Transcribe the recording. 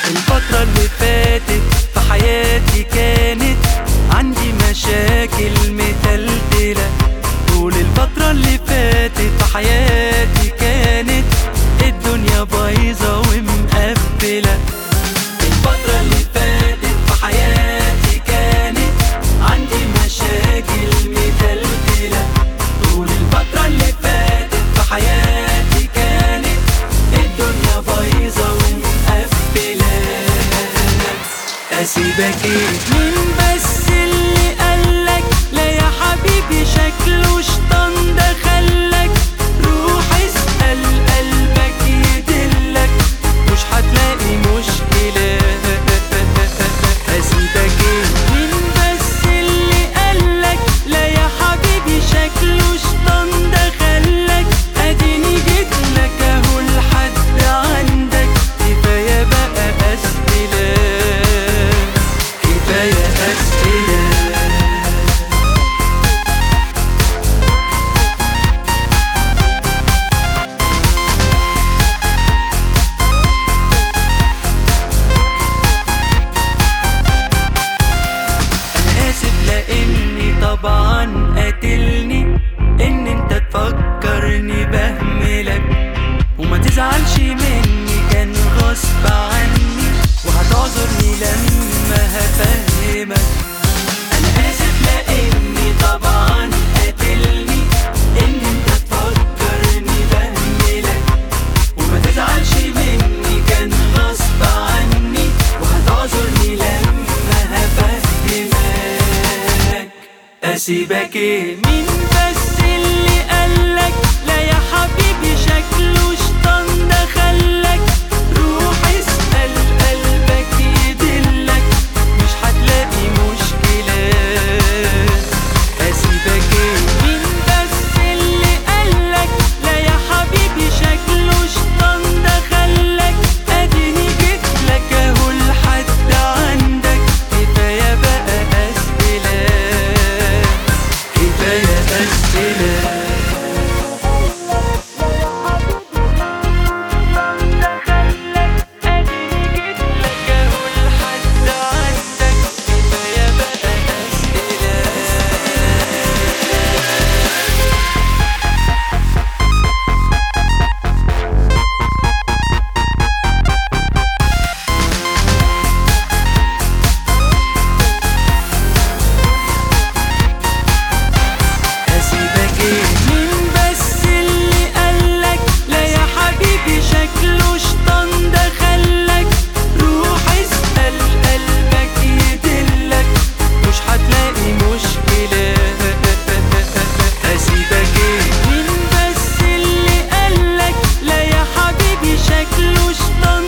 الفترة اللي فاتت في حياتي كانت عندي مشاكل متلتلة طول الفترة اللي فاتت في حياتي كانت الدنيا بايظة ومقفلة الفترة اللي فاتت في حياتي كانت عندي مشاكل متلتلة طول الفترة اللي فاتت في حياتي كانت الدنيا بايظة ومقفلة أسيبك إيه مين بس اللي قالك لا يا حبيبي شكله شطان دخلك روح اسأل قلبك يدلك مش هتلاقي مشكلة أسيبك إيه مين بس اللي قالك لا يا حبيبي شكله شطان دخلك أديني جيتلك أهو لحد عندك كفاية بقى أسئلة كفاية أسئلة انا اسف لاني طبعا قاتلني ان انت تفكرني بهملك وما تزعلش مني كان غصب عني وهتعذرني لما هفهمك انا اسف لاني طبعا قاتلني ان انت تفكرني بهملك وما تزعلش مني كان غصب عني وهتعذرني لما هفهمك اسيبك ايه مين بس اللي قالك لا يا حبيبي شكله شطان دخلك روح اسأل قلبك يدلك مش هتلاقي مشكلة اسيبك ايه مين بس اللي قالك لا يا حبيبي شكله شطان دخلك اديني جيتلك اهو لحد عندك كفاية بقى اسئلة كفاية اسئلة أسيبك إيه مين بس اللي قالك لا يا حبيبي شكله شطان دخلك روح اسأل قلبك يدلك مش هتلاقي مشكلة أسيبك إيه مين بس اللي قالك لا يا حبيبي شكله شطان